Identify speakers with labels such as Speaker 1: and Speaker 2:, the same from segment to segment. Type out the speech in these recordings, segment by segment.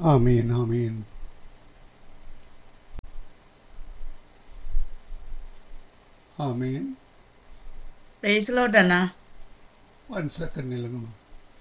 Speaker 1: ஆமீன் ஆமீன் ஆமீன்
Speaker 2: பேசலோட் அண்ணா
Speaker 1: ஒன் செகண்ட் நிலுங்கம்மா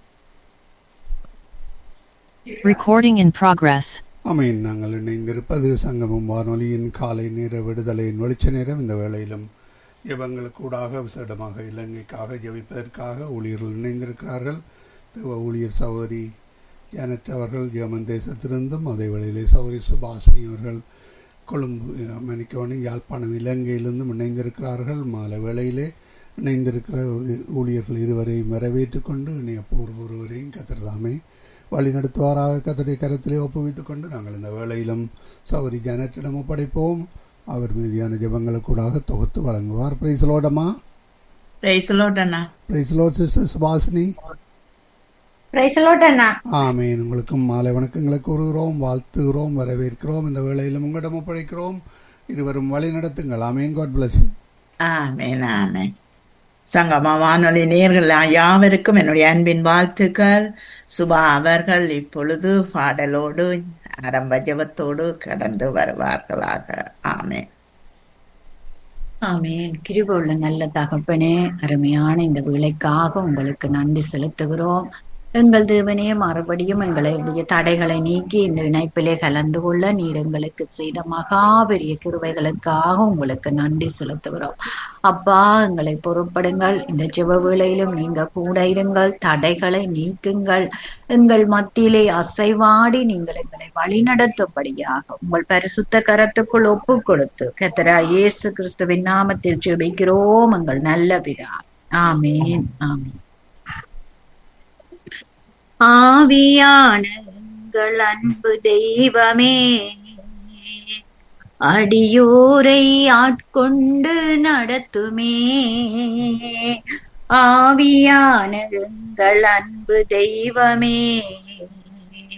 Speaker 3: Recording in progress.
Speaker 1: ஆமீன் நாங்கள் இணைந்திருப்பது சங்கமம் வானொலியின் காலை நேர விடுதலையின் வெளிச்ச நேரம் இந்த வேளையிலும் ஜெபங்களுக்கூடாக விசேடமாக இலங்கைக்காக ஜெபிப்பதற்காக ஊழியர்கள் இணைந்திருக்கிறார்கள் தேவ ஊழியர் சகோதரி ஜானட் அவர்கள் ஜெர்மன் தேசத்திலிருந்தும் அதே வேளையிலே சகோதரி சுபாசினி அவர்கள் கொழும்பு அஹ், மன்னிக்கவனும் யாழ்ப்பாணம் இலங்கையிலிருந்தும் இணைந்திருக்கிறார்கள் மாலை வேளையிலே இணைந்திருக்கிற ஊழியர்கள் இருவரையும் வரவேற்றுக் கொண்டு இணைய போர் ஒருவரையும் கத்திரதாமே வழிநடத்துவாராக கத்தருடைய கரத்திலே ஒப்புவித்துக் கொண்டு நாங்கள் இந்த வேளையிலும் சௌரி ஜானட்டிடம் ஒப்படைப்போம் அவர் மீதியான ஜெபங்களுக்கூடாக தொகுத்து வழங்குவார் பிரைஸ்லோடமா
Speaker 2: பேசலோட் அண்ணா
Speaker 1: பிரைஸ்லோட் சிஸ்டர் சுபாசினி
Speaker 4: பிரைசலோட் அண்ணா
Speaker 1: ஆமேன் உங்களுக்கும் மாலை வணக்கங்களை கூறுகிறோம் வாழ்த்துகிறோம் வரவேற்கிறோம் இந்த வேளையிலும் உங்களிடம் ஒப்படைக்கிறோம் இருவரும் வழி நடத்துங்கள் ஆமேன் காட் பிளஸ்
Speaker 2: ஆமேன் ஆமேன் சங்கமா வானொலி நேர்கள் யாவருக்கும் என்னுடைய அன்பின் வாழ்த்துக்கள் சுபா அவர்கள் இப்பொழுது பாடலோடு ஆரம்ப ஜெபத்தோடு கடந்து வருவார்களாக ஆமேன்
Speaker 4: ஆமென் கிருபுள்ள நல்ல தகப்பனே அருமையான இந்த வேலைக்காக உங்களுக்கு நன்றி செலுத்துகிறோம் எங்கள் தேவனே மறுபடியும் எங்களுடைய தடைகளை நீக்கி இந்த இணைப்பிலே கலந்து கொள்ள நீர் எங்களுக்கு செய்த மகா பெரிய கிருபைகளுக்காக உங்களுக்கு நன்றி செலுத்துகிறோம் அப்பா எங்களை பொறுப்படுங்கள் இந்த ஜெப வேளையிலும் நீங்க கூட இருங்கள் தடைகளை நீக்குங்கள் எங்கள் மத்தியிலே அசைவாடி நீங்கள் எங்களை வழிநடத்தும்படியாக உங்கள் பரிசுத்த கரத்துக்குள் ஒப்பு கொடுத்து கத்தரா இயேசு கிறிஸ்துவின் நாமத்தில் ஜெபிக்கிறோம் எங்கள் நல்ல பிதா ஆமேன் ஆமேன் ஆவியான எங்கள் அன்பு தெய்வமே அடியோரை ஆட்கொண்டு நடத்துமே ஆவியான எங்கள் அன்பு தெய்வமே